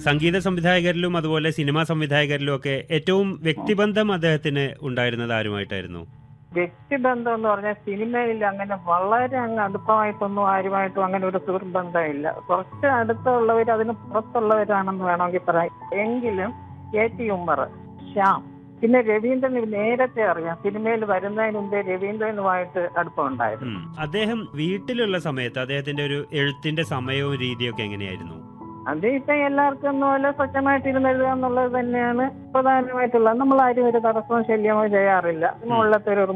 സംഗീത സംവിധായകരിലും അതുപോലെ സിനിമാ സംവിധായകരിലും ഒക്കെ ഏറ്റവും വ്യക്തിബന്ധം അദ്ദേഹത്തിന് ഉണ്ടായിരുന്നത് ആരുമായിട്ടായിരുന്നു വ്യക്തിബന്ധം എന്ന് പറഞ്ഞാൽ സിനിമയിൽ അങ്ങനെ വളരെ അങ്ങ് അടുപ്പമായിട്ടൊന്നും ആരുമായിട്ടും അങ്ങനെ ഒരു സുഹൃത്ത് ബന്ധമില്ല കുറച്ച് അടുത്തുള്ളവർ അതിന് പുറത്തുള്ളവരാണെന്ന് വേണമെങ്കിൽ പറയാം എങ്കിലും എ ടി ഉമ്മർ ശ്യാം പിന്നെ രവീന്ദ്രന് നേരത്തെ അറിയാം സിനിമയിൽ വരുന്നതിന് മുമ്പേ രവീന്ദ്രനുമായിട്ട് അടുപ്പമുണ്ടായിരുന്നു ഉം. അദ്ദേഹം വീട്ടിലുള്ള സമയത്ത് അദ്ദേഹത്തിന്റെ ഒരു എഴുത്തിന്റെ സമയവും രീതിയൊക്കെ എങ്ങനെയായിരുന്നു അത് ഇപ്പൊ എല്ലാവർക്കും പോലെ സ്വച്ഛമായിട്ട് ഇരുന്ന് എഴുതുക എന്നുള്ളത് തന്നെയാണ് പ്രധാനമായിട്ടുള്ളത് നമ്മൾ ആരും ഒരു തടസ്സവും ശല്യമോ ചെയ്യാറില്ല ഉള്ളത്തെ ഒരു